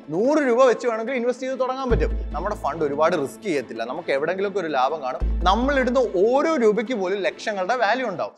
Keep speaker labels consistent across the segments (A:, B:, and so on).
A: നൂറ് രൂപ വെച്ച് വേണമെങ്കിൽ ഇൻവെസ്റ്റ് ചെയ്ത് തുടങ്ങാൻ പറ്റും നമ്മുടെ ഫണ്ട് ഒരുപാട് റിസ്ക് ചെയ്യത്തില്ല നമുക്ക് എവിടെയെങ്കിലുമൊക്കെ ഒരു ലാഭം കാണും നമ്മൾ ഇടുന്ന ഓരോ രൂപയ്ക്ക് പോലും ലക്ഷങ്ങളുടെ വാല്യൂ ഉണ്ടാവും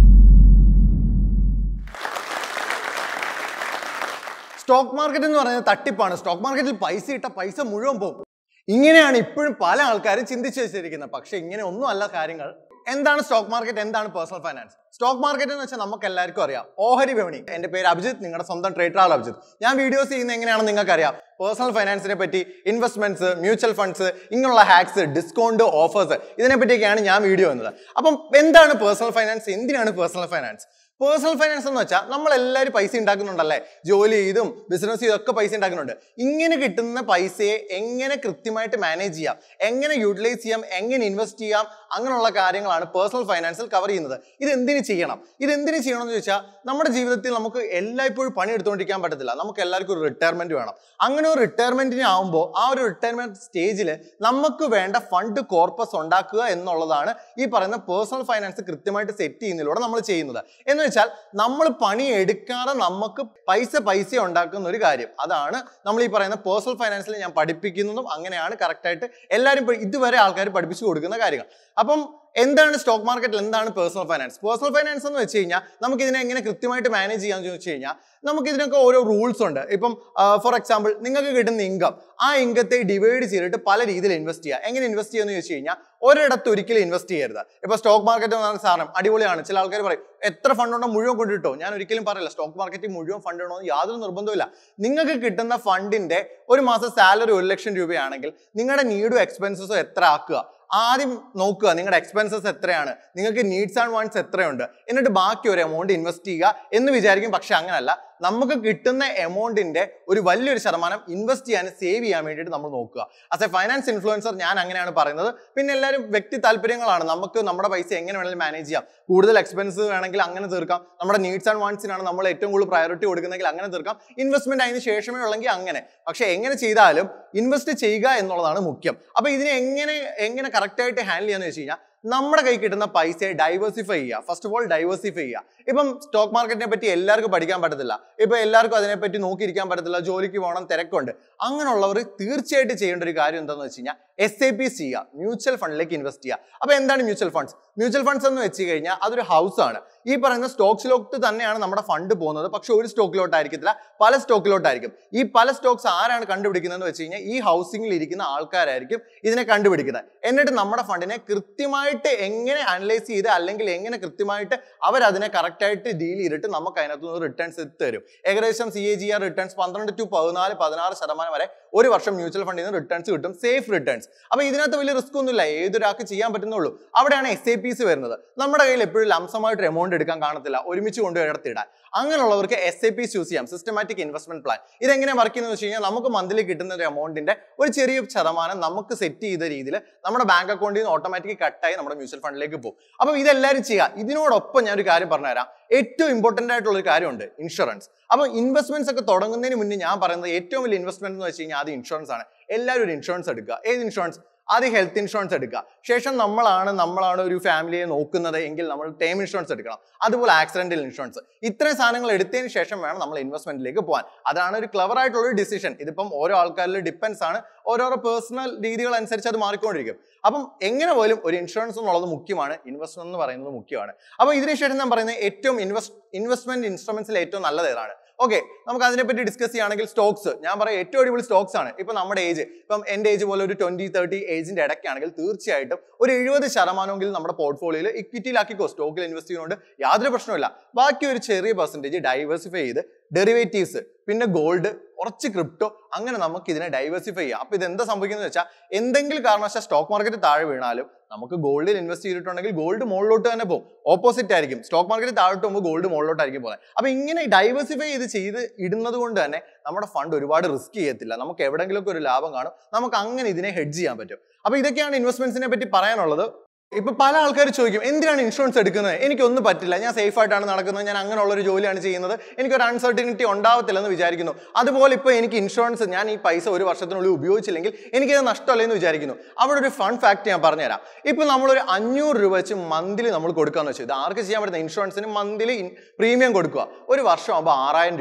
A: സ്റ്റോക്ക് മാർക്കറ്റ് എന്ന് പറയുന്നത് തട്ടിപ്പാണ് സ്റ്റോക്ക് മാർക്കറ്റിൽ പൈസ ഇട്ട പൈസ മുഴുവൻ പോകും ഇങ്ങനെയാണ് ഇപ്പോഴും പല ആൾക്കാരും ചിന്തിച്ചു വെച്ചിരിക്കുന്നത് പക്ഷെ ഇങ്ങനെ ഒന്നും അല്ല കാര്യങ്ങൾ എന്താണ് സ്റ്റോക്ക് മാർക്കറ്റ് എന്താണ് പേഴ്സണൽ ഫൈനാൻസ് സ്റ്റോക്ക് മാർക്കറ്റ് എന്ന് വെച്ചാൽ നമുക്ക് എല്ലാവർക്കും അറിയാം ഓഹരി വിപണി എന്റെ പേര് അഭിജിത്ത് നിങ്ങളുടെ സ്വന്തം ട്രേഡർ ആൾ അഭിജിത്ത് ഞാൻ വീഡിയോസ് ചെയ്യുന്ന എങ്ങനെയാണെന്ന് നിങ്ങൾക്ക് അറിയാം പേഴ്സണൽ ഫൈനാൻസിനെ പറ്റി ഇൻവെസ്റ്റ്മെന്റ്സ് മ്യൂച്വൽ ഫണ്ട്സ് ഇങ്ങനെയുള്ള ഹാക്സ് ഡിസ്കൗണ്ട് ഓഫേഴ്സ് ഇതിനെ പറ്റിയൊക്കെയാണ് ഞാൻ വീഡിയോ വന്നത് അപ്പം എന്താണ് പേഴ്സണൽ ഫൈനാൻസ് എന്തിനാണ് പേഴ്സണൽ ഫൈനാൻസ് പേഴ്സണൽ ഫൈനാൻസ് എന്ന് വെച്ചാൽ നമ്മൾ എല്ലാവരും പൈസ ഉണ്ടാക്കുന്നുണ്ടല്ലേ ജോലി ചെയ്തും ബിസിനസ് ചെയ്തും ഒക്കെ പൈസ ഉണ്ടാക്കുന്നുണ്ട് ഇങ്ങനെ കിട്ടുന്ന പൈസയെ എങ്ങനെ കൃത്യമായിട്ട് മാനേജ് ചെയ്യാം എങ്ങനെ യൂട്ടിലൈസ് ചെയ്യാം എങ്ങനെ ഇൻവെസ്റ്റ് ചെയ്യാം അങ്ങനെയുള്ള കാര്യങ്ങളാണ് പേഴ്സണൽ ഫൈനാൻസിൽ കവർ ചെയ്യുന്നത് ഇത് എന്തിനു ചെയ്യണം ഇത് എന്തിനു ചെയ്യണം എന്ന് ചോദിച്ചാൽ നമ്മുടെ ജീവിതത്തിൽ നമുക്ക് എല്ലായ്പ്പോഴും പണി എടുത്തുകൊണ്ടിരിക്കാൻ പറ്റത്തില്ല നമുക്ക് എല്ലാവർക്കും ഒരു റിട്ടയർമെന്റ് വേണം അങ്ങനെ ഒരു റിട്ടയർമെന്റിന് ആവുമ്പോൾ ആ ഒരു റിട്ടയർമെന്റ് സ്റ്റേജിൽ നമുക്ക് വേണ്ട ഫണ്ട് കോർപ്പസ് ഉണ്ടാക്കുക എന്നുള്ളതാണ് ഈ പറയുന്ന പേഴ്സണൽ ഫൈനാൻസ് കൃത്യമായിട്ട് സെറ്റ് ചെയ്യുന്നതിലൂടെ നമ്മൾ ചെയ്യുന്നത് എന്ന് വെച്ചാൽ നമ്മൾ പണി എടുക്കാതെ നമുക്ക് പൈസ പൈസ ഉണ്ടാക്കുന്ന ഒരു കാര്യം അതാണ് നമ്മൾ ഈ പറയുന്ന പേഴ്സണൽ ഫൈനാൻസിൽ ഞാൻ പഠിപ്പിക്കുന്നതും അങ്ങനെയാണ് കറക്റ്റായിട്ട് എല്ലാവരും ഇപ്പൊ ഇതുവരെ ആൾക്കാർ പഠിപ്പിച്ചു കൊടുക്കുന്ന കാര്യങ്ങൾ അപ്പം എന്താണ് സ്റ്റോക്ക് മാർക്കറ്റിൽ എന്താണ് പേഴ്സണൽ ഫൈനാൻസ് പേഴ്സണൽ ഫൈനാൻസ് എന്ന് വെച്ച് കഴിഞ്ഞാൽ നമുക്ക് ഇതിനെ എങ്ങനെ കൃത്യമായിട്ട് മാനേജ് ചെയ്യാന്ന് ചോദിച്ചു കഴിഞ്ഞാൽ നമുക്ക് ഇതിനൊക്കെ ഓരോ റൂൾസ് ഉണ്ട് ഇപ്പം ഫോർ എക്സാമ്പിൾ നിങ്ങൾക്ക് കിട്ടുന്ന ഇൻകം ആ ഇൻകത്തെ ഡിവൈഡ് ചെയ്തിട്ട് പല രീതിയിൽ ഇൻവെസ്റ്റ് ചെയ്യുക എങ്ങനെ ഇൻവെസ്റ്റ് ചെയ്യുമെന്ന് ചോദിച്ചു കഴിഞ്ഞാൽ ഒരിടത്ത് ഒരിക്കലും ഇൻവെസ്റ്റ് ചെയ്യരുത് ഇപ്പൊ സ്റ്റോക്ക് മാർക്കറ്റ് എന്ന് പറയുന്ന സാധനം അടിപൊളിയാണ് ചില ആൾക്കാർ പറയും എത്ര ഫണ്ട് ഉണ്ടോ മുഴുവൻ കൊണ്ടിട്ടോ ഞാൻ ഒരിക്കലും പറയില്ല സ്റ്റോക്ക് മാർക്കറ്റിൽ മുഴുവൻ ഫണ്ട് ഉണ്ടോ എന്ന് യാതൊരു നിർബന്ധമില്ല നിങ്ങൾക്ക് കിട്ടുന്ന ഫണ്ടിന്റെ ഒരു മാസം സാലറി ഒരു ലക്ഷം രൂപയാണെങ്കിൽ നിങ്ങളുടെ നീഡും എക്സ്പെൻസസും എത്ര ആക്കുക ആദ്യം നോക്കുക നിങ്ങളുടെ എക്സ്പെൻസസ് എത്രയാണ് നിങ്ങൾക്ക് നീഡ്സ് ആൻഡ് വാണ്ട്സ് എത്രയുണ്ട് എന്നിട്ട് ബാക്കി ഒരു എമൗണ്ട് ഇൻവെസ്റ്റ് ചെയ്യുക എന്ന് വിചാരിക്കും പക്ഷെ അങ്ങനല്ല നമുക്ക് കിട്ടുന്ന എമൗണ്ടിന്റെ ഒരു വലിയൊരു ശതമാനം ഇൻവെസ്റ്റ് ചെയ്യാൻ സേവ് ചെയ്യാൻ വേണ്ടിയിട്ട് നമ്മൾ നോക്കുക ആസ് എ ഫൈനാൻസ് ഇൻഫ്ലുവൻസർ ഞാൻ അങ്ങനെയാണ് പറയുന്നത് പിന്നെ എല്ലാവരും വ്യക്തി താല്പര്യങ്ങളാണ് നമുക്ക് നമ്മുടെ പൈസ എങ്ങനെ വേണമെങ്കിലും മാനേജ് ചെയ്യാം കൂടുതൽ എക്സ്പെൻസ് വേണമെങ്കിൽ അങ്ങനെ തീർക്കാം നമ്മുടെ നീഡ്സ് ആൻഡ് വാണ്ട്സിനാണ് നമ്മൾ ഏറ്റവും കൂടുതൽ പ്രയോറിറ്റി കൊടുക്കുന്നതെങ്കിൽ അങ്ങനെ തീർക്കാം ഇൻവെസ്റ്റ്മെന്റ് അതിന് ശേഷമേ ഉള്ളെങ്കിൽ അങ്ങനെ പക്ഷെ എങ്ങനെ ചെയ്താലും ഇൻവെസ്റ്റ് ചെയ്യുക എന്നുള്ളതാണ് മുഖ്യം അപ്പൊ ഇതിനെ എങ്ങനെ എങ്ങനെ കറക്റ്റ് ആയിട്ട് ഹാൻഡിൽ ചെയ്യാന്ന് വെച്ച് കഴിഞ്ഞാൽ നമ്മുടെ കൈ കിട്ടുന്ന പൈസയെ ഡൈവേഴ്സിഫൈ ചെയ്യുക ഫസ്റ്റ് ഓഫ് ഓൾ ഡൈവേഴ്സിഫൈ ചെയ്യുക ഇപ്പം സ്റ്റോക്ക് മാർക്കറ്റിനെ പറ്റി എല്ലാവർക്കും പഠിക്കാൻ പറ്റത്തില്ല ഇപ്പൊ എല്ലാവർക്കും അതിനെപ്പറ്റി നോക്കിയിരിക്കാൻ പറ്റത്തില്ല ജോലിക്ക് പോകണം തിരക്കുണ്ട് അങ്ങനെയുള്ളവർ തീർച്ചയായിട്ടും ചെയ്യേണ്ട ഒരു കാര്യം എന്താണെന്ന് വെച്ച് കഴിഞ്ഞാൽ എസ് ഐ പി ചെയ്യുക മ്യൂച്വൽ ഫണ്ടിലേക്ക് ഇൻവെസ്റ്റ് ചെയ്യുക അപ്പൊ എന്താണ് മ്യൂച്വൽ ഫണ്ട്സ് മ്യൂച്വൽ ഫണ്ട്സ് എന്ന് വെച്ച് കഴിഞ്ഞാൽ അതൊരു ഹൗസ് ആണ് ഈ പറയുന്ന സ്റ്റോക്സിലോട്ട് തന്നെയാണ് നമ്മുടെ ഫണ്ട് പോകുന്നത് പക്ഷെ ഒരു സ്റ്റോക്കിലോട്ടായിരിക്കത്തില്ല പല സ്റ്റോക്കിലോട്ടായിരിക്കും ഈ പല സ്റ്റോക്സ് ആരാണ് കണ്ടുപിടിക്കുന്നതെന്ന് വെച്ച് കഴിഞ്ഞാൽ ഈ ഹൗസിംഗിൽ ഇരിക്കുന്ന ആൾക്കാരായിരിക്കും ഇതിനെ കണ്ടുപിടിക്കുന്നത് എന്നിട്ട് നമ്മുടെ ഫണ്ടിനെ കൃത്യമായിട്ട് എങ്ങനെ അനലൈസ് ചെയ്ത് അല്ലെങ്കിൽ എങ്ങനെ കൃത്യമായിട്ട് അവർ അതിനെ കറക്റ്റ് ആയിട്ട് ഡീൽ ചെയ്തിട്ട് നമുക്ക് അതിനകത്ത് നിന്ന് റിട്ടേൺസ് തരും ഏകദേശം C A G R returns പന്ത്രണ്ട് ടു പതിനാല് പതിനാറ് ശതമാനം വരെ ഒരു വർഷം മ്യൂച്വൽ ഫണ്ടിൽ നിന്ന് റിട്ടേൺസ് കിട്ടും സേഫ് റിട്ടേൺസ് അപ്പൊ ഇതിനകത്ത് വലിയ റിസ്ക് ഒന്നുമില്ല ഏതൊരാൾക്ക് ചെയ്യാൻ പറ്റുന്നുള്ളൂ അവിടെയാണ് എസ് ഐ പിസ് വരുന്നത് നമ്മുടെ കയ്യിൽ എപ്പോഴും ലംസമായിട്ട് എമൗണ്ട് എടുക്കാൻ കാണത്തില്ല ഒരുമിച്ച് കൊണ്ടുപോയി ഇടത്തിടാൻ അങ്ങനെയുള്ളവർക്ക് എസ് ഐ പിസ് യൂസ് ചെയ്യാം സിസ്റ്റമാറ്റിക് ഇൻവെസ്റ്റ്മെന്റ് പ്ലാൻ ഇതെങ്ങനെ വർക്ക് ചെയ്യുന്നത് വെച്ച് കഴിഞ്ഞാൽ നമുക്ക് മന്ത്ലി കിട്ടുന്ന ഒരു എമൗണ്ടിന്റെ ഒരു ചെറിയ ശതമാനം നമുക്ക് സെറ്റ് ചെയ്ത രീതിയിൽ നമ്മുടെ ബാങ്ക് അക്കൗണ്ടിൽ നിന്ന് ഓട്ടോമാറ്റിക് കട്ടായി നമ്മുടെ മ്യൂച്വൽ ഫണ്ടിലേക്ക് പോകും അപ്പൊ ഇതെല്ലാവരും ചെയ്യുക ഇതിനോടൊപ്പം ഞാൻ ഒരു കാര്യം പറഞ്ഞുതരാം ഏറ്റവും ഇമ്പോർട്ടന്റ് ആയിട്ടുള്ള ഒരു കാര്യമുണ്ട് ഇൻഷുറൻസ് അപ്പൊ ഇൻവെസ്റ്റ്മെന്റ്സ് ഒക്കെ തുടങ്ങുന്നതിന് മുന്നേ ഞാൻ പറയുന്നത് ഏറ്റവും വലിയ ഇൻവെസ്റ്റ്മെന്റ് എന്ന് വെച്ച് കഴിഞ്ഞാൽ അത് ഇൻഷുറൻസ് ആണ് എല്ലാവരും ഒരു ഇൻഷുറൻസ് എടുക്കുക ഏത് ഇൻഷുറൻസ് ആദ്യം ഹെൽത്ത് ഇൻഷുറൻസ് എടുക്കുക ശേഷം നമ്മളാണ് നമ്മളാണ് ഒരു ഫാമിലിയെ നോക്കുന്നത് എങ്കിൽ നമ്മൾ ടേം ഇൻഷുറൻസ് എടുക്കണം അതുപോലെ ആക്സിഡന്റൽ ഇൻഷുറൻസ് ഇത്രയും സാധനങ്ങൾ എടുത്തതിന് ശേഷം വേണം നമ്മൾ ഇൻവെസ്റ്റ്മെന്റിലേക്ക് പോകാൻ അതാണ് ഒരു ക്ലവർ ആയിട്ടുള്ള ഒരു ഡിസിഷൻ ഇതിപ്പം ഓരോ ആൾക്കാരിൽ ഡിപ്പെൻസ് ആണ് ഓരോരോ പേഴ്സണൽ രീതികൾ അനുസരിച്ച് അത് മാറിക്കൊണ്ടിരിക്കും അപ്പം എങ്ങനെ പോലും ഒരു ഇൻഷുറൻസ് എന്നുള്ളത് മുഖ്യമാണ് ഇൻവെസ്റ്റ്മെന്റ് എന്ന് പറയുന്നത് മുഖ്യമാണ് അപ്പോൾ ഇതിനുശേഷം ഞാൻ പറയുന്നത് ഏറ്റവും ഇൻവെസ്റ്റ് ഇൻവെസ്റ്റ്മെന്റ് ഇൻസ്ട്രുമെന്റ്സിൽ ഏറ്റവും നല്ലത് ഏതാണ് ഓക്കെ നമുക്ക് അതിനെപ്പറ്റി ഡിസ്കസ് ചെയ്യുകയാണെങ്കിൽ സ്റ്റോക്സ് ഞാൻ പറയാം ഏറ്റവും അടിപൊളി സ്റ്റോക്സ് ആണ് ഇപ്പൊ നമ്മുടെ ഏജ് ഇപ്പം എന്റെ ഏജ് പോലെ ഒരു ട്വന്റി തേർട്ടി ഏജിന്റെ ഇടയ്ക്കാണെങ്കിൽ തീർച്ചയായിട്ടും ഒരു എഴുപത് ശതമാനമെങ്കിലും നമ്മുടെ പോർട്ട്ഫോളിയോയിൽ ഇക്വിറ്റിയിലാക്കിക്കോ സ്റ്റോക്കിൽ ഇൻവെസ്റ്റ് ചെയ്യുന്നതുകൊണ്ട് യാതൊരു പ്രശ്നമില്ല ബാക്കി ഒരു ചെറിയ പെർസെൻറ്റേജ് ഡൈവേഴ്സിഫൈ ചെയ്ത് ഡെറിവേറ്റീവ്സ് പിന്നെ ഗോൾഡ് കുറച്ച് ക്രിപ്റ്റോ അങ്ങനെ നമുക്ക് ഇതിനെ ഡൈവേഴ്സിഫൈ ചെയ്യാം അപ്പൊ ഇത് എന്താ സംഭവിക്കുന്നത് വെച്ചാൽ എന്തെങ്കിലും കാരണവശാൽ സ്റ്റോക്ക് മാർക്കറ്റ് താഴെ വീണാലും നമുക്ക് ഗോൾഡിൽ ഇൻവെസ്റ്റ് ചെയ്തിട്ടുണ്ടെങ്കിൽ ഗോൾഡ് മുകളിലോട്ട് തന്നെ പോകും ഓപ്പോസിറ്റ് ആയിരിക്കും സ്റ്റോക്ക് മാർക്കറ്റ് താഴോട്ട് പോകുമ്പോൾ ഗോൾഡ് മുകളിലോട്ടായിരിക്കും പോകുന്നത് അപ്പൊ ഇങ്ങനെ ഡൈവേഴ്സിഫൈ ചെയ്ത് ചെയ്ത് ഇടുന്നത് കൊണ്ട് തന്നെ നമ്മുടെ ഫണ്ട് ഒരുപാട് റിസ്ക് ചെയ്യത്തില്ല നമുക്ക് എവിടെയെങ്കിലുമൊക്കെ ഒരു ലാഭം കാണും നമുക്ക് അങ്ങനെ ഇതിനെ ഹെഡ്ജ് ചെയ്യാൻ പറ്റും അപ്പൊ ഇതൊക്കെയാണ് ഇൻവെസ്റ്റ്മെന്റ്സിനെ പറ്റി പറയാനുള്ളത് ഇപ്പൊ പല ആൾക്കാർ ചോദിക്കും എന്തിനാണ് ഇൻഷുറൻസ് എടുക്കുന്നത് എനിക്കൊന്നും പറ്റില്ല ഞാൻ സേഫ് ആയിട്ടാണ് നടക്കുന്നത് ഞാൻ അങ്ങനെയുള്ള ഒരു ജോലിയാണ് ചെയ്യുന്നത് എനിക്കൊരു അൺസർട്ടിനിറ്റി ഉണ്ടാവത്തില്ലെന്ന് വിചാരിക്കുന്നു അതുപോലെ ഇപ്പോൾ എനിക്ക് ഇൻഷുറൻസ് ഞാൻ ഈ പൈസ ഒരു വർഷത്തിനുള്ളിൽ ഉപയോഗിച്ചില്ലെങ്കിൽ എനിക്കത് നഷ്ടമല്ലെന്ന് വിചാരിക്കുന്നു അവിടെ ഒരു ഫൺ ഫാക്ട് ഞാൻ പറഞ്ഞുതരാം ഇപ്പൊ നമ്മളൊരു അഞ്ഞൂറ് രൂപ വെച്ച് മന്ത്ലി നമ്മൾ കൊടുക്കാന്ന് വെച്ചാൽ ഇത് ആർക്ക് ചെയ്യാൻ പറ്റുന്ന ഇൻഷുറൻസിന് മന്ത്ലി പ്രീമിയം കൊടുക്കുക ഒരു വർഷം ആകുമ്പോൾ ആറായിരം രൂപയാവും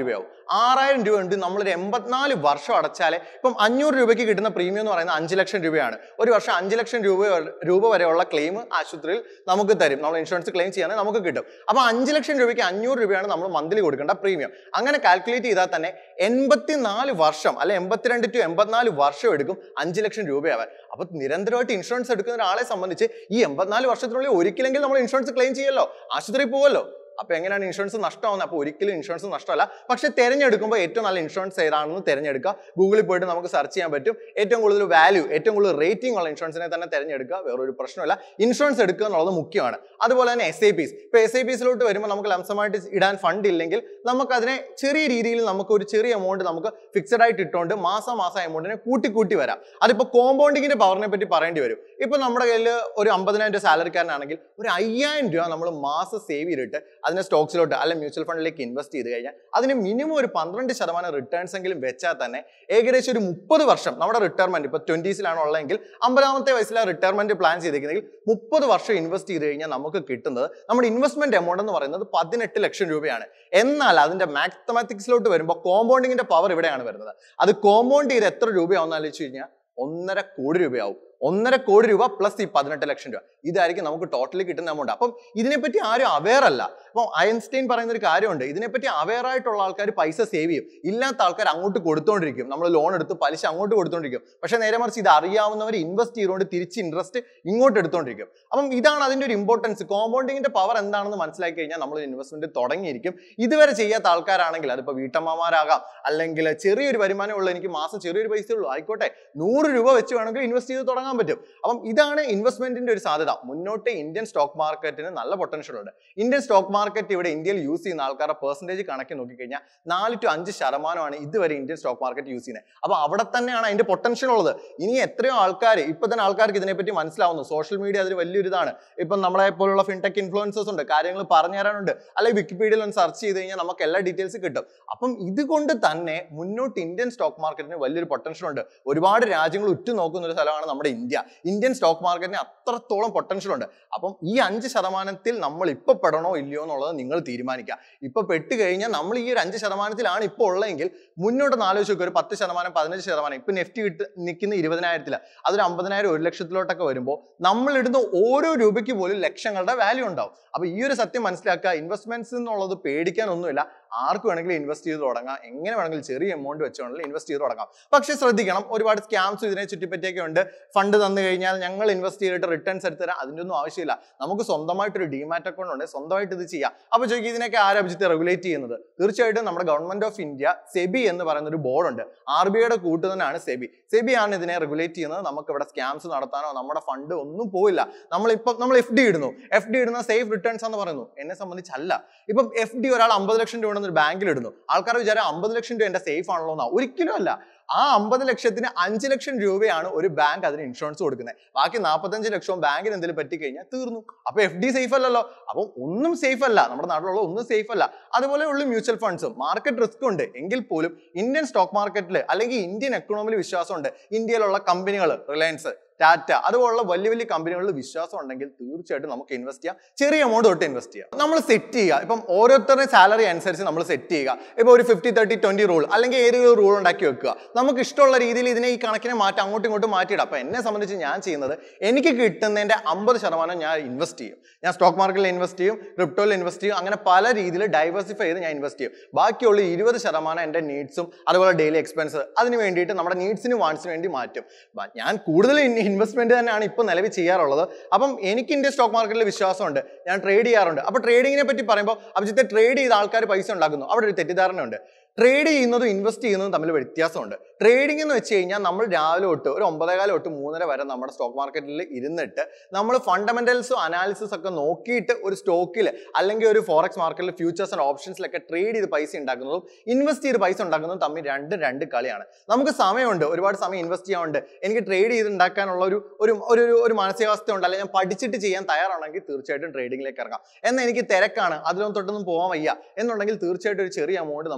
A: ആറായിരം രൂപ ഉണ്ട് നമ്മളൊരു എൺപത്തിനാല് വർഷം അടച്ചാലേ ഇപ്പം അഞ്ഞൂറ് രൂപയ്ക്ക് കിട്ടുന്ന പ്രീമിയം എന്ന് പറയുന്നത് അഞ്ച് ലക്ഷം രൂപയാണ് ഒരു വർഷം അഞ്ച് ലക്ഷം രൂപ വരെ- രൂപ വരെയുള്ള ക്ലെയിം ആശുപത്രിയിൽ നമുക്ക് തരും നമ്മൾ ഇൻഷുറൻസ് ക്ലെയിം ചെയ്യാണെങ്കിൽ നമുക്ക് കിട്ടും അപ്പോൾ അഞ്ച് ലക്ഷം രൂപയ്ക്ക് അഞ്ഞൂറ് രൂപയാണ് നമ്മൾ മന്ത്ലി കൊടുക്കേണ്ട പ്രീമിയം അങ്ങനെ കാൽക്കുലേറ്റ് ചെയ്താൽ തന്നെ എൺപത്തിനാല് വർഷം അല്ലെ എൺപത്തിരണ്ട് ടു എൺപത്തിനാല് വർഷം എടുക്കും അഞ്ച് ലക്ഷം രൂപയാവാൻ അപ്പൊ നിരന്തരമായിട്ട് ഇൻഷുറൻസ് എടുക്കുന്ന ഒരാളെ സംബന്ധിച്ച് ഈ എൺപത്തിനാല് വർഷത്തിനുള്ളിൽ ഒരിക്കലെങ്കിലും നമ്മൾ ഇൻഷുറൻസ് ക്ലെയിം ചെയ്യല്ലോ ആശുപത്രിയിൽ പോവല്ലോ അപ്പൊ എങ്ങനെയാണ് ഇൻഷുറൻസ് നഷ്ടമാവുന്നത് അപ്പൊ ഒരിക്കലും ഇൻഷുറൻസ് നഷ്ടമല്ല പക്ഷെ തിരഞ്ഞെടുക്കുമ്പോൾ ഏറ്റവും നല്ല ഇൻഷുറൻസ് ഏതാണെന്ന് തിരഞ്ഞെടുക്കുക ഗൂഗിളിൽ പോയിട്ട് നമുക്ക് സെർച്ച് ചെയ്യാൻ പറ്റും ഏറ്റവും കൂടുതൽ വാല്യൂ ഏറ്റവും കൂടുതൽ റേറ്റിംഗ് ഉള്ള ഇൻഷുറൻസിനെ തന്നെ തിരഞ്ഞെടുക്കുക വേറൊരു പ്രശ്നമില്ല ഇൻഷുറൻസ് എടുക്കുക എന്നുള്ളത് മുഖ്യമാണ് അതുപോലെ തന്നെ എസ് ഐ പിസ് ഇപ്പൊ എസ് ഐ പിസിലോട്ട് വരുമ്പോൾ നമുക്ക് ലംസമായിട്ട് ഇടാൻ ഫണ്ട് ഇല്ലെങ്കിൽ നമുക്ക് അതിനെ ചെറിയ രീതിയിൽ നമുക്ക് ഒരു ചെറിയ എമൗണ്ട് നമുക്ക് ഫിക്സഡ് ആയിട്ട് ഇട്ടുകൊണ്ട് മാസം മാസം എമൗണ്ടിനെ കൂട്ടി കൂട്ടി വരാം അതിപ്പോ കോമ്പൗണ്ടിങ്ങിന്റെ പവറിനെ പറ്റി പറയേണ്ടി വരും ഇപ്പൊ നമ്മുടെ കയ്യിൽ ഒരു അമ്പതിനായിരം രൂപ സാലറിക്കാരനാണെങ്കിൽ ഒരു അയ്യായിരം രൂപ നമ്മൾ മാസം സേവ് ചെയ്തിട്ട് അതിനെ സ്റ്റോക്സിലോട്ട് അല്ലെങ്കിൽ മ്യൂച്വൽ ഫണ്ടിലേക്ക് ഇൻവെസ്റ്റ് ചെയ്ത് കഴിഞ്ഞാൽ അതിന് മിനിമം ഒരു പന്ത്രണ്ട് ശതമാനം റിട്ടേൺസ് എങ്കിലും വെച്ചാൽ തന്നെ ഏകദേശം ഒരു മുപ്പത് വർഷം നമ്മുടെ റിട്ടയർമെന്റ് ഇപ്പൊ ട്വന്റീസിലാണ് ഉള്ളതെങ്കിൽ അമ്പതാമത്തെ വയസ്സിലാണ് റിട്ടയർമെന്റ് പ്ലാൻ ചെയ്തിരിക്കുന്നെങ്കിൽ മുപ്പത് വർഷം ഇൻവെസ്റ്റ് ചെയ്ത് കഴിഞ്ഞാൽ നമുക്ക് കിട്ടുന്നത് നമ്മുടെ ഇൻവെസ്റ്റ്മെന്റ് എമൗണ്ട് എന്ന് പറയുന്നത് പതിനെട്ട് ലക്ഷം രൂപയാണ് എന്നാൽ അതിന്റെ മാത്തമാറ്റിക്സിലോട്ട് വരുമ്പോൾ കോമ്പൗണ്ടിങ്ങിന്റെ പവർ ഇവിടെയാണ് വരുന്നത് അത് കോമ്പൗണ്ട് ചെയ്ത് എത്ര രൂപയാവുന്ന ആലോചിച്ച് കഴിഞ്ഞാൽ ഒന്നര കോടി രൂപയാവും ഒന്നര കോടി രൂപ പ്ലസ് ഈ പതിനെട്ട് ലക്ഷം രൂപ ഇതായിരിക്കും നമുക്ക് ടോട്ടലി കിട്ടുന്ന എമൗണ്ട് അപ്പം ഇതിനെപ്പറ്റി ആരും അവെയർ അല്ല അപ്പം ഐൻസ്റ്റൈൻ പറയുന്ന ഒരു കാര്യമുണ്ട് ഇതിനെപ്പറ്റി അവെയർ ആയിട്ടുള്ള ആൾക്കാർ പൈസ സേവ് ചെയ്യും ഇല്ലാത്ത ആൾക്കാർ അങ്ങോട്ട് കൊടുത്തോണ്ടിരിക്കും നമ്മൾ ലോൺ എടുത്ത് പലിശ അങ്ങോട്ട് കൊടുത്തോണ്ടിരിക്കും പക്ഷെ നേരെ മറിച്ച് ഇത് അറിയാവുന്നവർ ഇൻവെസ്റ്റ് ചെയ്തുകൊണ്ട് തിരിച്ച് ഇൻട്രസ്റ്റ് ഇങ്ങോട്ട് എടുത്തോണ്ടിരിക്കും അപ്പം ഇതാണ് അതിന്റെ ഒരു ഇമ്പോർട്ടൻസ് കോമ്പൗണ്ടിങ്ങിന്റെ പവർ എന്താണെന്ന് മനസ്സിലാക്കി കഴിഞ്ഞാൽ നമ്മൾ ഇൻവെസ്റ്റ്മെന്റ് തുടങ്ങിയിരിക്കും ഇതുവരെ ചെയ്യാത്ത ആൾക്കാരാണെങ്കിൽ അതിപ്പോ വീട്ടമ്മമാരാകാം അല്ലെങ്കിൽ ചെറിയൊരു വരുമാനമുള്ള എനിക്ക് മാസം ചെറിയൊരു പൈസ ഉള്ളൂ ആയിക്കോട്ടെ നൂറ് രൂപ വെച്ച് വേണമെങ്കിൽ ഇൻവെസ്റ്റ് ചെയ്ത് തുടങ്ങാൻ പറ്റും അപ്പം ഇതാണ് ഇൻവെസ്റ്റ്മെന്റിന്റെ ഒരു സാധ്യത മുന്നോട്ട് ഇന്ത്യൻ സ്റ്റോക്ക് മാർക്കറ്റിന് നല്ല പൊട്ടൻഷ്യൽ ഉണ്ട് ഇന്ത്യൻ സ്റ്റോക്ക് മാർക്കറ്റ് ഇവിടെ ഇന്ത്യയിൽ യൂസ് ചെയ്യുന്ന ആൾക്കാരുടെ പെർസെന്റേജ് കണക്കി നോക്കിക്കഴിഞ്ഞാൽ നാല് ടു അഞ്ച് ശതമാനമാണ് ഇതുവരെ ഇന്ത്യൻ സ്റ്റോക്ക് മാർക്കറ്റ് യൂസ് ചെയ്യുന്നത് അപ്പൊ അവിടെ തന്നെയാണ് അതിന്റെ പൊട്ടൻഷ്യൽ ഉള്ളത് ഇനി എത്രയോ ആൾക്കാർ ഇപ്പൊ തന്നെ ആൾക്കാർക്ക് ഇതിനെപ്പറ്റി മനസ്സിലാവുന്നു സോഷ്യൽ മീഡിയ അതിൽ വലിയൊരു ഇതാണ് ഇപ്പം നമ്മളെ പോലുള്ള ഫിൻടെക് ഇൻഫ്ലുവൻസേഴ്സ് ഉണ്ട് കാര്യങ്ങൾ പറഞ്ഞു തരാനുണ്ട് അല്ലെങ്കിൽ വിക്കിപീഡിയയിൽ ഒന്ന് സെർച്ച് ചെയ്ത് കഴിഞ്ഞാൽ നമുക്ക് എല്ലാ ഡീറ്റെയിൽസ് കിട്ടും അപ്പം ഇതുകൊണ്ട് തന്നെ മുന്നോട്ട് ഇന്ത്യൻ സ്റ്റോക്ക് മാർക്കറ്റിന് വലിയൊരു പൊട്ടൻഷ്യൽ ഉണ്ട് ഒരുപാട് രാജ്യങ്ങൾ ഉറ്റുനോക്കുന്ന ഒരു സ്ഥലമാണ് നമ്മുടെ ഇന്ത്യ ഇന്ത്യൻ സ്റ്റോക്ക് മാർക്കറ്റിന് അത്രത്തോളം പൊട്ടൻഷ്യൽ ഉണ്ട് അപ്പം ഈ അഞ്ച് ശതമാനത്തിൽ നമ്മൾ ഇപ്പൊ പെടണോ ഇല്ലയോ എന്നുള്ളത് നിങ്ങൾ തീരുമാനിക്കുക ഇപ്പൊ പെട്ട് കഴിഞ്ഞാൽ നമ്മൾ ഈ ഒരു അഞ്ച് ശതമാനത്തിലാണ് ഇപ്പോൾ ഉള്ളതെങ്കിൽ മുന്നോട്ട് ആലോചിച്ച് നോക്കുക ഒരു പത്ത് ശതമാനം പതിനഞ്ച് ശതമാനം ഇപ്പൊ നെഫ്റ്റ് കിട്ട് നിൽക്കുന്ന ഇരുപതിനായിരത്തിൽ അതൊരു അമ്പതിനായിരം ഒരു ലക്ഷത്തിലോട്ടൊക്കെ വരുമ്പോൾ നമ്മൾ ഇടുന്ന ഓരോ രൂപയ്ക്ക് പോലും ലക്ഷങ്ങളുടെ വാല്യൂ ഉണ്ടാവും അപ്പൊ ഈ ഒരു സത്യം മനസ്സിലാക്കുക ഇൻവെസ്റ്റ്മെന്റ്സ് എന്നുള്ളത് പേടിക്കാനൊന്നുമില്ല ആർക്ക് വേണമെങ്കിലും ഇൻവെസ്റ്റ് ചെയ്ത് തുടങ്ങാം എങ്ങനെ വേണമെങ്കിലും ചെറിയ എമൗണ്ട് വെച്ച് വേണമെങ്കിലും ഇൻവെസ്റ്റ് ചെയ്ത് തുടങ്ങാം പക്ഷെ ശ്രദ്ധിക്കണം ഒരുപാട് സ്കാംസ് ഇതിനെ ചുറ്റിപ്പറ്റിയൊക്കെ ഉണ്ട് ഫണ്ട് തന്നു കഴിഞ്ഞാൽ ഞങ്ങൾ ഇൻവെസ്റ്റ് ചെയ്തിട്ട് റിട്ടേൺസ് എടുത്ത് തരാം അതിൻ്റെ ഒന്നും ആവശ്യമില്ല നമുക്ക് സ്വന്തമായിട്ട് ഒരു ഡിമാറ്റ് അക്കൗണ്ട് ഉണ്ട് സ്വന്തമായിട്ട് ഇത് ചെയ്യാം അപ്പൊ ചോദിക്കും ഇതിനൊക്കെ ആരാ അഭിജിത്ത് റെഗുലേറ്റ് ചെയ്യുന്നത് തീർച്ചയായിട്ടും നമ്മുടെ ഗവൺമെന്റ് ഓഫ് ഇന്ത്യ സെബി എന്ന് പറയുന്ന ഒരു ബോർഡ് ഉണ്ട് ആർ ബി ഐയുടെ കൂട്ട് തന്നെയാണ് സെബി സെബി ആണ് ഇതിനെ റെഗുലേറ്റ് ചെയ്യുന്നത് നമുക്ക് ഇവിടെ സ്കാംസ് നടത്താനോ നമ്മുടെ ഫണ്ട് ഒന്നും പോയില്ല നമ്മൾ ഇപ്പം നമ്മൾ എഫ് ഡി ഇടുന്നു എഫ് ഡി ഇടുന്ന സേഫ് റിട്ടേൺസ് എന്ന് പറയുന്നു എന്നെ സംബന്ധിച്ചല്ല ഇപ്പം എഫ് ഡി ഒരാൾ അമ്പത് ലക്ഷം രൂപ ഒരു ബാങ്കിൽ ഇടുന്നു ആൾക്കാർ വിചാരം അമ്പത് ലക്ഷം രൂപ എന്റെ സേഫ് ആണല്ലോ എന്നാ ഒരിക്കലും അല്ല ആ അമ്പത് ലക്ഷത്തിന് അഞ്ച് ലക്ഷം രൂപയാണ് ഒരു ബാങ്ക് അതിന് ഇൻഷുറൻസ് കൊടുക്കുന്നത് ബാക്കി നാൽപ്പത്തഞ്ച് ലക്ഷവും ബാങ്കിന് എന്തെങ്കിലും പറ്റിക്കഴിഞ്ഞാൽ തീർന്നു അപ്പൊ എഫ് ഡി സേഫ് അല്ലല്ലോ അപ്പം ഒന്നും സേഫ് അല്ല നമ്മുടെ നാട്ടിലുള്ള ഒന്നും സേഫ് അല്ല അതുപോലെ ഉള്ള മ്യൂച്വൽ ഫണ്ട്സും മാർക്കറ്റ് റിസ്ക് ഉണ്ട് എങ്കിൽ പോലും ഇന്ത്യൻ സ്റ്റോക്ക് മാർക്കറ്റിൽ അല്ലെങ്കിൽ ഇന്ത്യൻ എക്കണോമിയിൽ വിശ്വാസമുണ്ട് ഇന്ത്യയിലുള്ള കമ്പനികൾ റിലയൻസ് ടാറ്റ അതുപോലുള്ള വലിയ വലിയ കമ്പനികളിൽ വിശ്വാസം ഉണ്ടെങ്കിൽ തീർച്ചയായിട്ടും നമുക്ക് ഇൻവെസ്റ്റ് ചെയ്യാം ചെറിയ എമൗണ്ട് തൊട്ട് ഇൻവെസ്റ്റ് ചെയ്യാം നമ്മൾ സെറ്റ് ചെയ്യുക ഇപ്പം ഓരോരുത്തരുടെ സാലറി അനുസരിച്ച് നമ്മൾ സെറ്റ് ചെയ്യുക ഇപ്പോൾ ഒരു ഫിഫ്റ്റി തേർട്ടി ട്വന്റി റൂൾ അല്ലെങ്കിൽ ഏതെങ്കിലും റൂൾ ഉണ്ടാക്കി വെക്കുക നമുക്ക് ഇഷ്ടമുള്ള രീതിയിൽ ഇതിനെ ഈ കണക്കിനെ മാറ്റി അങ്ങോട്ടും ഇങ്ങോട്ടും മാറ്റിയിടാം അപ്പം എന്നെ സംബന്ധിച്ച് ഞാൻ ചെയ്യുന്നത് എനിക്ക് കിട്ടുന്നതിന്റെ അമ്പത് ശതമാനം ഞാൻ ഇൻവെസ്റ്റ് ചെയ്യും ഞാൻ സ്റ്റോക്ക് മാർക്കറ്റിൽ ഇൻവെസ്റ്റ് ചെയ്യും ക്രിപ്റ്റോയിൽ ഇൻവെസ്റ്റ് ചെയ്യും അങ്ങനെ പല രീതിയിൽ ഡൈവേഴ്സിഫൈ ചെയ്ത് ഞാൻ ഇൻവെസ്റ്റ് ചെയ്യും ബാക്കിയുള്ള ഇരുപത് ശതമാനം എൻ്റെ നീഡ്സും അതുപോലെ ഡെയിലി എക്സ്പെൻസ് അതിന് വേണ്ടിയിട്ട് നമ്മുടെ നീഡ്സിനും വാൺസിനും വേണ്ടി മാറ്റും ബ- ഞാൻ കൂടുതൽ ഇൻവെസ്റ്റ്മെന്റ് തന്നെയാണ് ഇപ്പോൾ നിലവിൽ ചെയ്യാറുള്ളത് അപ്പം എനിക്ക് ഇന്ത്യൻ സ്റ്റോക്ക് മാർക്കറ്റിൽ വിശ്വാസമുണ്ട് ഞാൻ ട്രേഡ് ചെയ്യാറുണ്ട് അപ്പോൾ ട്രേഡിങ്ങിനെ പറ്റി പറയുമ്പോൾ അഭിജിത്തെ ട്രേഡ് ചെയ്ത ആൾക്കാർ പൈസ ഉണ്ടാക്കുന്നു അവിടെ ഒരു തെറ്റിദ്ധാരണയുണ്ട് ട്രേഡ് ചെയ്യുന്നതും ഇൻവെസ്റ്റ് ചെയ്യുന്നതും തമ്മിൽ വ്യത്യാസമുണ്ട് ട്രേഡിംഗ് എന്ന് വെച്ച് കഴിഞ്ഞാൽ നമ്മൾ രാവിലെ തൊട്ട് ഒരു ഒമ്പതേകാലം തൊട്ട് മൂന്നര വരെ നമ്മുടെ സ്റ്റോക്ക് മാർക്കറ്റിൽ ഇരുന്നിട്ട് നമ്മൾ ഫണ്ടമെന്റൽസും അനാലിസിസ് ഒക്കെ നോക്കിയിട്ട് ഒരു സ്റ്റോക്കിൽ അല്ലെങ്കിൽ ഒരു ഫോറക്സ് മാർക്കറ്റിൽ ഫ്യൂച്ചേഴ്സ് ആൻഡ് ഓപ്ഷൻസിലൊക്കെ ട്രേഡ് ചെയ്ത് പൈസ ഉണ്ടാക്കുന്നതും ഇൻവെസ്റ്റ് ചെയ്ത് പൈസ ഉണ്ടാക്കുന്നതും തമ്മിൽ രണ്ട് രണ്ട് കളിയാണ് നമുക്ക് സമയമുണ്ട് ഒരുപാട് സമയം ഇൻവെസ്റ്റ് ചെയ്യാനുണ്ട് എനിക്ക് ട്രേഡ് ചെയ്ത് ഉണ്ടാക്കാനുള്ള ഒരു ഒരു ഒരു ഒരു- ഒരു മാനസികാവസ്ഥ ഉണ്ട് അല്ലെങ്കിൽ ഞാൻ പഠിച്ചിട്ട് ചെയ്യാൻ തയ്യാറാണെങ്കിൽ തീർച്ചയായിട്ടും ട്രേഡിംഗിലേക്ക് ഇറങ്ങാം എന്നാൽ എനിക്ക് തിരക്കാണ് അതിലൊന്നും തൊട്ടൊന്നും പോകാൻ വയ്യ എന്നുണ്ടെങ്കിൽ തീർച്ചയായിട്ടും ഒരു ചെറിയ എമൗണ്ട് നമുക്ക് ഇൻവെസ്റ്റ്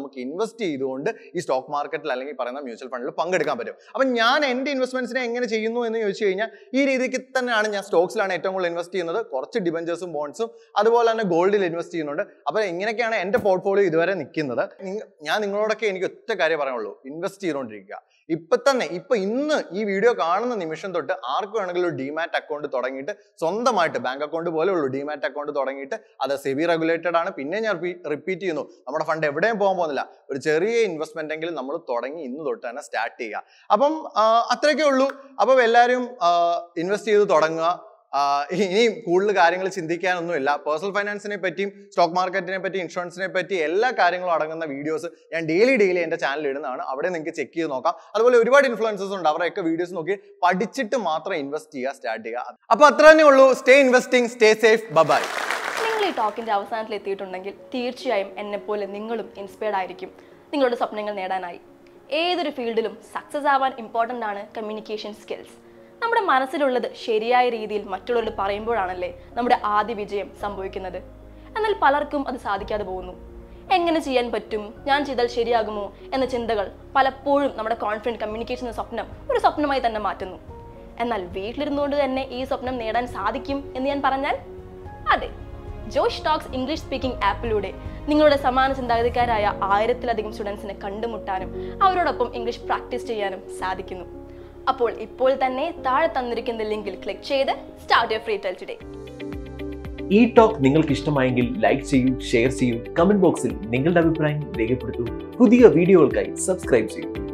A: ഇൻവെസ്റ്റ് ചെയ്തുകൊണ്ട് ഈ സ്റ്റോക്ക് മാർക്കറ്റിൽ അല്ലെങ്കിൽ പറയുന്ന മ്യൂച്വൽ ഫണ്ടിൽ പങ്കെടുക്കാൻ പറ്റും അപ്പം ഞാൻ എൻ്റെ ഇൻവെസ്റ്റ്മെന്റ്സിനെ എങ്ങനെ ചെയ്യുന്നു എന്ന് ചോദിച്ചു കഴിഞ്ഞാൽ ഈ രീതിക്ക് തന്നെയാണ് ഞാൻ സ്റ്റോക്സിലാണ് ഏറ്റവും കൂടുതൽ ഇൻവെസ്റ്റ് ചെയ്യുന്നത് കുറച്ച് ഡിബഞ്ചേഴ്സും ബോൺസും അതുപോലെ തന്നെ ഗോൾഡിൽ ഇൻവെസ്റ്റ് ചെയ്യുന്നുണ്ട് അപ്പോൾ ഇങ്ങനെയൊക്കെയാണ് എൻ്റെ പോർട്ട്ഫോളിയോ ഇതുവരെ നിൽക്കുന്നത് നിങ്ങ- ഞാൻ നിങ്ങളോടൊക്കെ എനിക്ക് ഒറ്റ കാര്യം പറയുള്ളൂ ഇൻവെസ്റ്റ് ചെയ്തുകൊണ്ടിരിക്കുക ഇപ്പൊ തന്നെ ഇപ്പൊ ഇന്ന് ഈ വീഡിയോ കാണുന്ന നിമിഷം തൊട്ട് ആർക്ക് വേണമെങ്കിലും ഒരു ഡിമാറ്റ് അക്കൗണ്ട് തുടങ്ങിയിട്ട് സ്വന്തമായിട്ട് ബാങ്ക് അക്കൗണ്ട് പോലെ ഉള്ളൂ ഡിമാറ്റ് അക്കൗണ്ട് തുടങ്ങിയിട്ട് അത് സെബി റെഗുലേറ്റഡ് ആണ് പിന്നെ ഞാൻ റിപ്പീറ്റ് ചെയ്യുന്നു നമ്മുടെ ഫണ്ട് എവിടെയും പോകാൻ പോകുന്നില്ല ഒരു ചെറിയ ഇൻവെസ്റ്റ്മെന്റ് എങ്കിലും നമ്മൾ തുടങ്ങി ഇന്ന് തൊട്ട് തന്നെ സ്റ്റാർട്ട് ചെയ്യുക അപ്പം ആ, അത്രയൊക്കെ ഉള്ളൂ അപ്പം എല്ലാവരും ഇൻവെസ്റ്റ് ചെയ്ത് തുടങ്ങുക ആ, ഇനിയും കൂടുതൽ കാര്യങ്ങൾ ചിന്തിക്കാനൊന്നുമില്ല പേഴ്സണൽ ഫൈനാൻസിനെ പറ്റിയും സ്റ്റോക്ക് മാർക്കറ്റിനെ പറ്റി ഇൻഷുറൻസിനെ പറ്റി എല്ലാ കാര്യങ്ങളും അടങ്ങുന്ന വീഡിയോസ് ഞാൻ ഡെയിലി ഡെയിലി എൻ്റെ ചാനലിൽ ഇടുന്നതാണ് അവിടെ നിങ്ങൾക്ക് ചെക്ക് ചെയ്ത് നോക്കാം അതുപോലെ ഒരുപാട് ഇൻഫ്ലുവൻസസ് ഉണ്ട് അവരുടെയൊക്കെ വീഡിയോസ് നോക്കി പഠിച്ചിട്ട് മാത്രം ഇൻവെസ്റ്റ് ചെയ്യുക സ്റ്റാർട്ട് ചെയ്യുക അപ്പോൾ അത്ര തന്നെ ഉള്ളൂ stay investing stay safe bye
B: നിങ്ങൾ ഈ ടോക്കിന്റെ അവസാനത്തിൽ എത്തിയിട്ടുണ്ടെങ്കിൽ തീർച്ചയായും എന്നെപ്പോലെ നിങ്ങളും ഇൻസ്പയർഡ് ആയിരിക്കും നിങ്ങളുടെ സ്വപ്നങ്ങൾ നേടാനായി ഏതൊരു ഫീൽഡിലും സക്സസ് ആവാൻ ഇമ്പോർട്ടൻ്റ് ആണ് കമ്മ്യൂണിക്കേഷൻ സ്കിൽസ് നമ്മുടെ മനസ്സിലുള്ളത് ശരിയായ രീതിയിൽ മറ്റുള്ളവരോട് പറയുമ്പോഴാണല്ലേ നമ്മുടെ ആദ്യ വിജയം സംഭവിക്കുന്നത് എന്നാൽ പലർക്കും അത് സാധിക്കാതെ പോകുന്നു എങ്ങനെ ചെയ്യാൻ പറ്റും ഞാൻ ചെയ്താൽ ശരിയാകുമോ എന്ന ചിന്തകൾ പലപ്പോഴും നമ്മുടെ കോൺഫിഡൻറ്റ് കമ്മ്യൂണിക്കേഷൻ എന്ന സ്വപ്നം ഒരു സ്വപ്നമായി തന്നെ മാറ്റുന്നു എന്നാൽ വീട്ടിലിരുന്നുകൊണ്ട് തന്നെ ഈ സ്വപ്നം നേടാൻ സാധിക്കും എന്ന് ഞാൻ പറഞ്ഞാൽ അതെ ജോഷ് ടോക്സ് ഇംഗ്ലീഷ് സ്പീക്കിംഗ് ആപ്പിലൂടെ നിങ്ങളുടെ സമാന ചിന്താഗതിക്കാരായ ആയിരത്തിലധികം സ്റ്റുഡൻസിനെ കണ്ടുമുട്ടാനും അവരോടൊപ്പം ഇംഗ്ലീഷ് പ്രാക്ടീസ് ചെയ്യാനും സാധിക്കുന്നു അപ്പോൾ ഇപ്പോൾ തന്നെ താഴെ തന്നിരിക്കുന്ന ലിങ്കിൽ ക്ലിക്ക് ചെയ്ത് start your free tell today
C: ഈ ടോക്ക് നിങ്ങൾക്ക് ഇഷ്ടമായെങ്കിൽ ലൈക്ക് ചെയ്യൂ ഷെയർ ചെയ്യൂ കമന്റ് ബോക്സിൽ നിങ്ങളുടെ അഭിപ്രായം രേഖപ്പെടുത്തൂ പുതിയ വീഡിയോകൾക്കായി സബ്സ്ക്രൈബ് ചെയ്യൂ